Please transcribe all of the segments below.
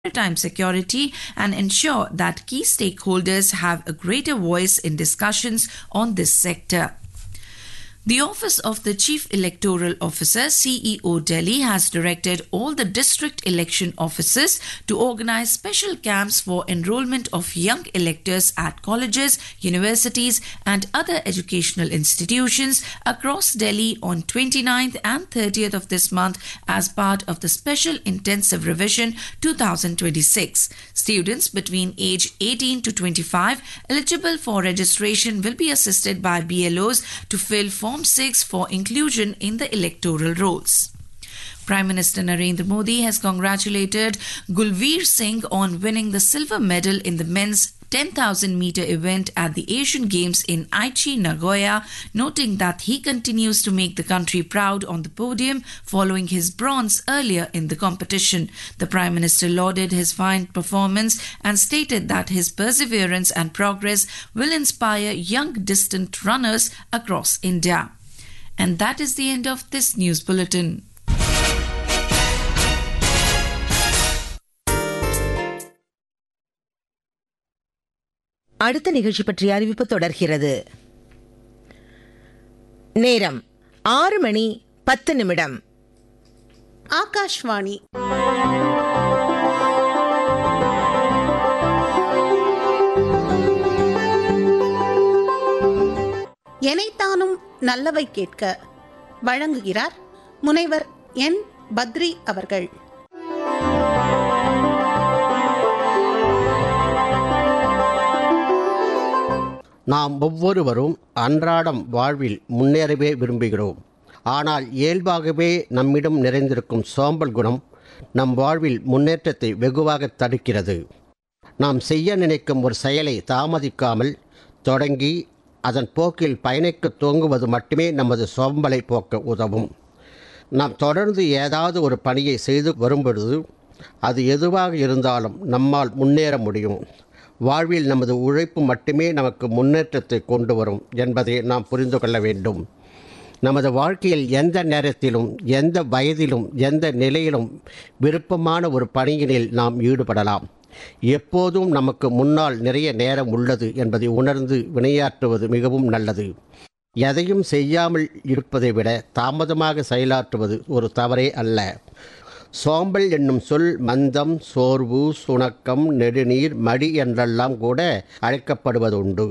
maritime security and ensure that key stakeholders have a greater voice in discussions on this sector. The Office of the Chief Electoral Officer, CEO Delhi, has directed all the district election officers to organize special camps for enrollment of young electors at colleges, universities, and other educational institutions across Delhi on 29th and 30th of this month as part of the Special Intensive Revision 2026. Students between age 18 to 25 eligible for registration will be assisted by BLOs to fill Form 6 for inclusion in the electoral rolls. Prime Minister Narendra Modi has congratulated Gulveer Singh on winning the silver medal in the men's 10,000 meter event at the Asian Games in Aichi, Nagoya, noting that he continues to make the country proud on the podium following his bronze earlier in the competition. The Prime Minister lauded his fine performance and stated that his perseverance and progress will inspire young distant runners across India. And that is the end of this news bulletin. அடுத்த நிகழ்ச்சி பற்றிய அறிவிப்பு தொடர்கிறது நேரம் ஆறு மணி பத்து நிமிடம் ஆகாஷ்வாணி எனைத்தானும் நல்லவை கேட்க வழங்குகிறார் முனைவர் என் பத்ரி அவர்கள் நாம் ஒவ்வொருவரும் அன்றாடம் வாழ்வில் முன்னேறவே விரும்புகிறோம் ஆனால் இயல்பாகவே நம்மிடம் நிறைந்திருக்கும் சோம்பல் குணம் நம் வாழ்வில் முன்னேற்றத்தை வெகுவாக தடுக்கிறது நாம் செய்ய நினைக்கும் ஒரு செயலை தாமதிக்காமல் தொடங்கி அதன் போக்கில் பயணிக்க துவங்குவது மட்டுமே நமது சோம்பலை போக்க உதவும் நாம் தொடர்ந்து ஏதாவது ஒரு பணியை செய்து வரும்பொழுது அது எதுவாக இருந்தாலும் நம்மால் முன்னேற முடியும் வாழ்வில் நமது உழைப்பு மட்டுமே நமக்கு முன்னேற்றத்தை கொண்டு வரும் என்பதை நாம் புரிந்து கொள்ள வேண்டும் நமது வாழ்க்கையில் எந்த நேரத்திலும் எந்த வயதிலும் எந்த நிலையிலும் விருப்பமான ஒரு பணியினில் நாம் ஈடுபடலாம் எப்போதும் நமக்கு முன்னால் நிறைய நேரம் உள்ளது என்பதை உணர்ந்து வினையாற்றுவது மிகவும் நல்லது எதையும் செய்யாமல் இருப்பதை விட தாமதமாக செயலாற்றுவது ஒரு தவறே அல்ல சோம்பல் என்னும் சொல் மந்தம் சோர்வு சுணக்கம் நெடுநீர் மடி என்றெல்லாம் கூட அழைக்கப்படுவதுண்டு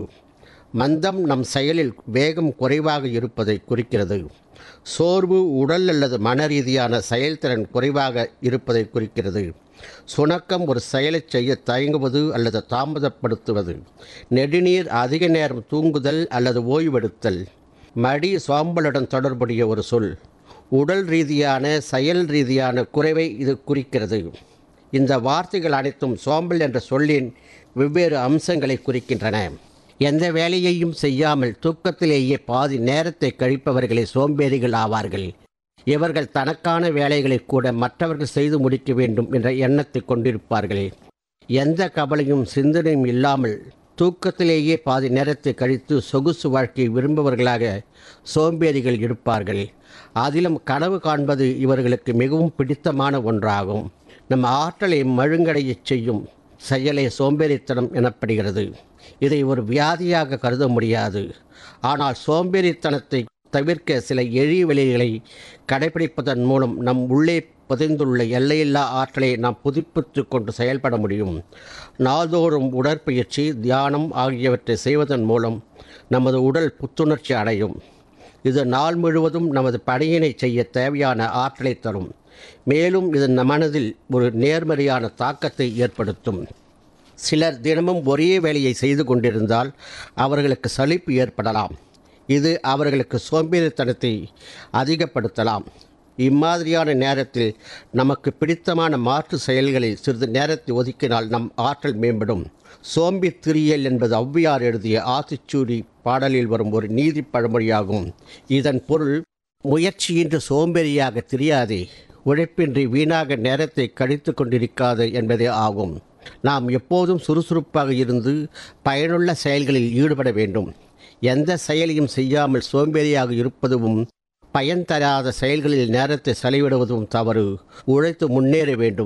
மந்தம் நம் செயலில் வேகம் குறைவாக இருப்பதை குறிக்கிறது சோர்வு உடல் அல்லது மன ரீதியான செயல்திறன் குறைவாக இருப்பதை குறிக்கிறது சுணக்கம் ஒரு செயலை செய்ய தயங்குவது அல்லது தாமதப்படுத்துவது நெடுநீர் அதிக நேரம் தூங்குதல் அல்லது ஓய்வெடுத்தல் மடி சோம்பலுடன் தொடர்புடைய ஒரு சொல் உடல் ரீதியான செயல் ரீதியான குறைவை இது குறிக்கிறது இந்த வார்த்தைகள் அனைத்தும் சோம்பல் என்ற சொல்லின் வெவ்வேறு அம்சங்களை குறிக்கின்றன எந்த வேலையையும் செய்யாமல் தூக்கத்திலேயே பாதி நேரத்தை கழிப்பவர்களே சோம்பேறிகள் ஆவார்கள் இவர்கள் தனக்கான வேலைகளை கூட மற்றவர்கள் செய்து முடிக்க வேண்டும் என்ற எண்ணத்தை கொண்டிருப்பார்கள் எந்த கவலையும் சிந்தனையும் இல்லாமல் தூக்கத்திலேயே பாதி நேரத்தை கழித்து சொகுசு வாழ்க்கையை விரும்புபவர்களாக சோம்பேறிகள் இருப்பார்கள் அதிலும் கனவு காண்பது இவர்களுக்கு மிகவும் பிடித்தமான ஒன்றாகும் நம் ஆற்றலை மழுங்கடையச் செய்யும் செயலே சோம்பேறித்தனம் எனப்படுகிறது இதை ஒரு வியாதியாக கருத முடியாது ஆனால் சோம்பேறித்தனத்தை தவிர்க்க சில எளிய வழிகளை கடைபிடிப்பதன் மூலம் நம் உள்ளே புதைந்துள்ள எல்லையில்லா ஆற்றலை நாம் புதுப்பித்து கொண்டு செயல்பட முடியும் நாள்தோறும் உடற்பயிற்சி தியானம் ஆகியவற்றை செய்வதன் மூலம் நமது உடல் புத்துணர்ச்சி அடையும் இது நாள் முழுவதும் நமது பணியினை செய்ய தேவையான ஆற்றலை தரும் மேலும் இது நம் மனதில் ஒரு நேர்மறையான தாக்கத்தை ஏற்படுத்தும் சிலர் தினமும் ஒரே வேலையை செய்து கொண்டிருந்தால் அவர்களுக்கு சலிப்பு ஏற்படலாம் இது அவர்களுக்கு சோம்பேறித்தனத்தை அதிகப்படுத்தலாம் இம்மாதிரியான நேரத்தில் நமக்கு பிடித்தமான மாற்று செயல்களில் சிறிது நேரத்தை ஒதுக்கினால் நம் ஆற்றல் மேம்படும் சோம்பி திரியல் என்பது ஔவையார் எழுதிய ஆத்திச்சூடி பாடலில் வரும் ஒரு நீதி பழமொழியாகும் இதன் பொருள் முயற்சியின்றி சோம்பேறியாக தெரியாதே உழைப்பின்றி வீணாக நேரத்தை கழித்து கொண்டிருக்காது என்பதே ஆகும் நாம் எப்போதும் சுறுசுறுப்பாக இருந்து பயனுள்ள செயல்களில் ஈடுபட வேண்டும் எந்த செயலையும் செய்யாமல் சோம்பேறியாக இருப்பதும் பயன் தராத செயல்களில் நேரத்தை செலவிடுவதும் தவறு உழைத்து முன்னேற வேண்டும்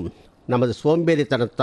நமது சோம்பேறித்தனத்தால்